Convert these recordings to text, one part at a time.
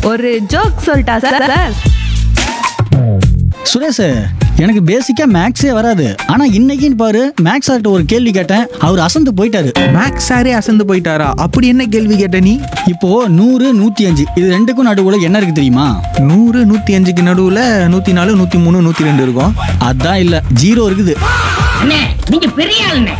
ஒரு ஜோக் சொல்லிட்டா sir sir Suresh எனக்கு பேசிக்கா மேக்ஸே வராது ஆனா இன்னைக்குன்னு பாரு மேக்ஸ் சார்கிட்ட ஒரு கேள்வி கேட்டேன் அவர் அசந்து போயிட்டாரு மேக்ஸ் சாரே அசந்து போயிட்டாரா அப்படி என்ன கேள்வி கேட்ட நீ இப்போ நூறு நூத்தி அஞ்சு இது ரெண்டுக்கும் நடுவுல என்ன இருக்கு தெரியுமா நூறு நூற்றி அஞ்சுக்கு நடுவில் நூற்றி நாலு நூற்றி மூணு நூற்றி ரெண்டு இருக்கும் அதான் இல்ல ஜீரோ இருக்குது அண்ணே நீங்க பெரிய ஆளுண்ணே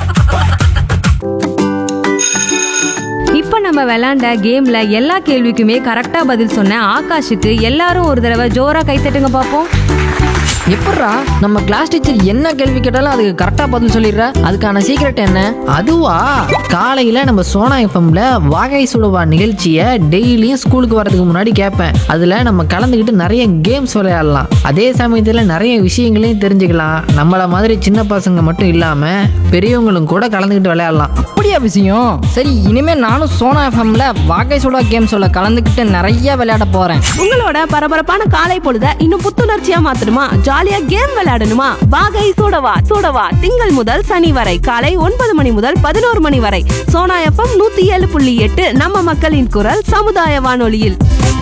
இப்போ நம்ம விளையாண்ட கேம்ல எல்லா கேள்விக்குமே கரெக்டா பதில் சொன்ன ஆகாஷுக்கு எல்லாரும் ஒரு தடவை ஜோரா கைத்தட்டுங்க பார்ப்போம் எப்பட்றா நம்ம கிளாஸ் டீச்சர் என்ன கேள்வி கேட்டாலும் அதுக்கு கரெக்டா பதில் சொல்லிடுற அதுக்கான சீக்ரெட் என்ன அதுவா காலையில நம்ம சோனா எஃப்எம்ல வாகை சுடுவா நிகழ்ச்சியை டெய்லியும் ஸ்கூலுக்கு வரதுக்கு முன்னாடி கேட்பேன் அதுல நம்ம கலந்துக்கிட்டு நிறைய கேம்ஸ் விளையாடலாம் அதே சமயத்துல நிறைய விஷயங்களையும் தெரிஞ்சுக்கலாம் நம்மள மாதிரி சின்ன பசங்க மட்டும் இல்லாம பெரியவங்களும் கூட கலந்துக்கிட்டு விளையாடலாம் அப்படியா விஷயம் சரி இனிமே நானும் சோனா எஃப்எம்ல வாகை சுடா கேம்ஸோட கலந்துக்கிட்டு நிறைய விளையாட போறேன் உங்களோட பரபரப்பான காலை பொழுத இன்னும் புத்துணர்ச்சியா மாத்தணுமா ஜாலியா கேம் விளையாடணுமா வாகை சூடவா சூடவா திங்கள் முதல் சனி வரை காலை ஒன்பது மணி முதல் பதினோரு மணி வரை சோனா எஃப்எம் நூத்தி ஏழு புள்ளி எட்டு நம்ம மக்களின் குரல் சமுதாய வானொலியில்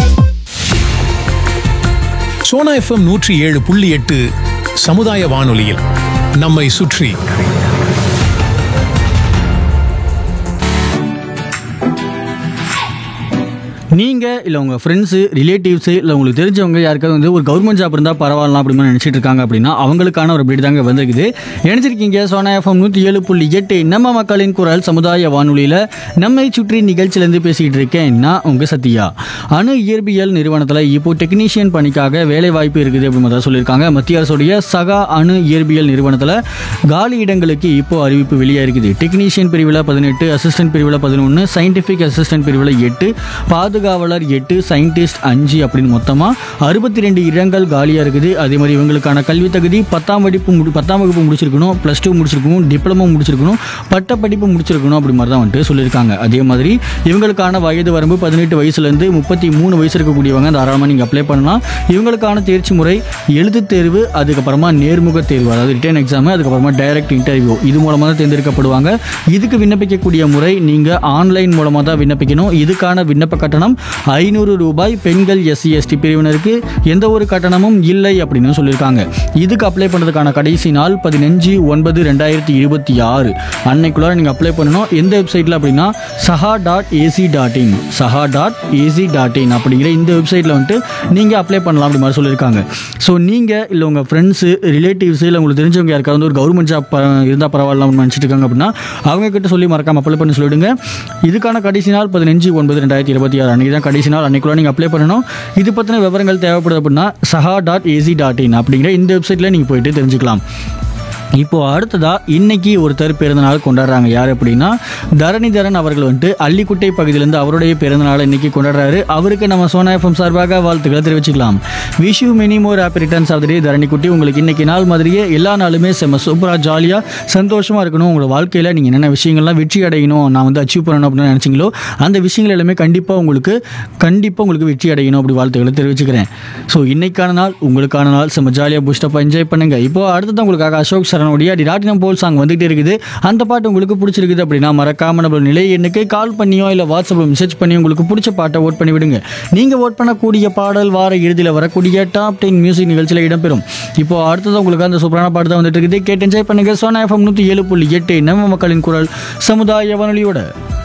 சோனா எஃப்எம் நூற்றி ஏழு புள்ளி எட்டு சமுதாய வானொலியில் நம்மை சுற்றி நீங்க இல்ல உங்க ஃப்ரெண்ட்ஸ் ரிலேட்டிவ்ஸ் இல்ல உங்களுக்கு தெரிஞ்சவங்க யாருக்காவது வந்து ஒரு கவர்மெண்ட் ஜாப் இருந்தா பரவாயில்லாம் அப்படின்னு நினைச்சிட்டு இருக்காங்க அப்படின்னா அவங்களுக்கான ஒரு அப்படி தாங்க வந்திருக்குது நினைச்சிருக்கீங்க சோனா எஃப்எம் நூற்றி ஏழு புள்ளி எட்டு நம்ம மக்களின் குரல் சமுதாய வானொலியில நம்மை சுற்றி நிகழ்ச்சியிலேருந்து பேசிக்கிட்டு இருக்கேன் நான் உங்க சத்யா அணு இயற்பியல் நிறுவனத்தில் இப்போ டெக்னீஷியன் பணிக்காக வேலை வாய்ப்பு இருக்குது அப்படின்னு தான் சொல்லியிருக்காங்க மத்திய அரசுடைய சகா அணு இயற்பியல் நிறுவனத்தில் காலி இடங்களுக்கு இப்போ அறிவிப்பு வெளியாக இருக்குது டெக்னீஷியன் பிரிவில் பதினெட்டு அசிஸ்டன்ட் பிரிவில் பதினொன்று சயின்டிஃபிக் அசிஸ்டன்ட் பிரிவில் எட்டு பாதுகாவலர் எட்டு சயின்டிஸ்ட் அஞ்சு அப்படின்னு மொத்தமாக அறுபத்தி ரெண்டு இடங்கள் காலியாக இருக்குது அதே மாதிரி இவங்களுக்கான கல்வி தகுதி பத்தாம் படிப்பு முடி பத்தாம் வகுப்பு முடிச்சிருக்கணும் ப்ளஸ் டூ முடிச்சிருக்கணும் டிப்ளமோ முடிச்சிருக்கணும் பட்ட படிப்பு முடிச்சிருக்கணும் அப்படி மாதிரி தான் வந்துட்டு சொல்லியிருக்காங்க அதே மாதிரி இவங்களுக்கான வயது வரம்பு பதினெட்டு வயசுலேருந்து முப்பத்தி மூணு வயசு இருக்கக்கூடியவங்க தாராளமாக நீங்கள் அப்ளை பண்ணலாம் இவங்களுக்கான தேர்ச்சி முறை எழுத்துத் தேர்வு அதுக்கப்புறமா நேர்முக தேர்வு அதாவது ரிட்டன் எக்ஸாமு அதுக்கப்புறமா டைரக்ட் இன்டர்வியூ இது மூலமாக தான் தேர்ந்தெடுக்கப்படுவாங்க இதுக்கு விண்ணப்பிக்கக்கூடிய முறை நீங்கள் ஆன்லைன் மூலமாக தான் விண்ணப்பிக்கணும் இதுக்கான விண்ணப்ப கட்டணம் ஐநூறு ரூபாய் பெண்கள் எஸ்சி எஸ்டி பிரிவினருக்கு எந்த ஒரு கட்டணமும் இல்லை அப்படின்னு சொல்லியிருக்காங்க இதுக்கு அப்ளை பண்ணுறதுக்கான கடைசி நாள் பதினஞ்சு ஒன்பது ரெண்டாயிரத்தி இருபத்தி ஆறு அன்னைக்குள்ளார நீங்கள் அப்ளை பண்ணணும் எந்த வெப்சைட்டில் அப்படின்னா சஹா டாட் ஏசி டாட் இன் சஹா டாட் ஏசி டாட் இன் அப்படிங்கிற இந்த வெப்சைட்டில் வந்துட்டு நீங்கள் அப்ளை பண்ணலாம் அப்படி மாதிரி சொல்லியிருக்காங்க ஸோ நீங்கள் இல்லை உங்கள் ஃப்ரெண்ட்ஸு ரிலேட்டிவ்ஸ் இல்லை உங்களுக்கு தெரிஞ்சவங்க யாருக்காவது வந்து ஒரு கவர்மெண்ட் ஜாப் இருந்தால் பரவாயில்ல அப்படின்னு நினச்சிட்டு இருக்காங்க அப்படின்னா அவங்க கிட்ட சொல்லி மறக்காம அப்ளை பண்ணி சொல்லிவிடுங்க இதுக்கான கடைசி நாள் பதினஞ்சு ஒன்பது ரெண்டாயிரத்தி இருபத்தி ஆறு அன்றைக்கி தான் கடைசி நாள் அன்றைக்குள்ள நீங்கள் அப்ளை பண்ணணும் இது பற்றின விவரங்கள் தேவைப்படுது அப்படின்னா சஹா டாட் ஏசி டாட் இன் அப்படிங்கிற இந்த வெப்சைட்டில் நீங்கள் போயிட்டு தெரிஞ்சுக்கலாம் இப்போ அடுத்ததா இன்னைக்கு ஒருத்தர் பிறந்தநாள் கொண்டாடுறாங்க யார் அப்படின்னா தரணிதரன் அவர்கள் வந்துட்டு அள்ளிக்குட்டை பகுதியிலேருந்து அவருடைய பிறந்தநாளை இன்னைக்கு கொண்டாடுறாரு அவருக்கு நம்ம சோனா எஃப்எம் சார்பாக வாழ்த்துக்களை தெரிவிச்சுக்கலாம் wish you many more happy returns of day தரணிக்குட்டி உங்களுக்கு இன்னைக்கு நாள் மாதிரியே எல்லா நாளுமே செம்ம சூப்பராக ஜாலியாக சந்தோஷமாக இருக்கணும் உங்களோட வாழ்க்கையில் நீங்கள் என்னென்ன விஷயங்கள்லாம் வெற்றி அடையணும் நான் வந்து அச்சீவ் பண்ணணும் அப்படின்னு நினச்சிங்களோ அந்த விஷயங்கள் எல்லாமே கண்டிப்பாக உங்களுக்கு கண்டிப்பாக உங்களுக்கு வெற்றி அடையணும் அப்படி வாழ்த்துக்களை தெரிவிச்சுக்கிறேன் ஸோ இன்னைக்கான நாள் உங்களுக்கான நாள் செம்ம ஜாலியாக பூஸ்டப்பாக என்ஜாய் பண்ணுங்க இப்போ அடுத்தது உங்களுக்காக அசோக் சரணுடைய டிராட்டினம் போல் சாங் வந்துகிட்டே இருக்குது அந்த பாட்டு உங்களுக்கு பிடிச்சிருக்குது அப்படின்னா மறக்காம நம்ம நிலை எண்ணுக்கு கால் பண்ணியோ இல்லை வாட்ஸ்அப்பில் மெசேஜ் பண்ணி உங்களுக்கு பிடிச்ச பாட்டை ஓட் பண்ணி விடுங்க நீங்கள் ஓட் பண்ணக்கூடிய பாடல் வார இறுதியில் வரக்கூடிய டாப் டென் மியூசிக் நிகழ்ச்சியில் இடம்பெறும் இப்போ அடுத்தது உங்களுக்கு அந்த சூப்பரான பாட்டு தான் வந்துட்டு இருக்குது கேட்டு என்ஜாய் பண்ணுங்க சோனா எஃப்எம் நூற்றி ஏழு புள்ளி எட்டு நம்ம மக்களின் குரல் சமுதாய வானொலியோட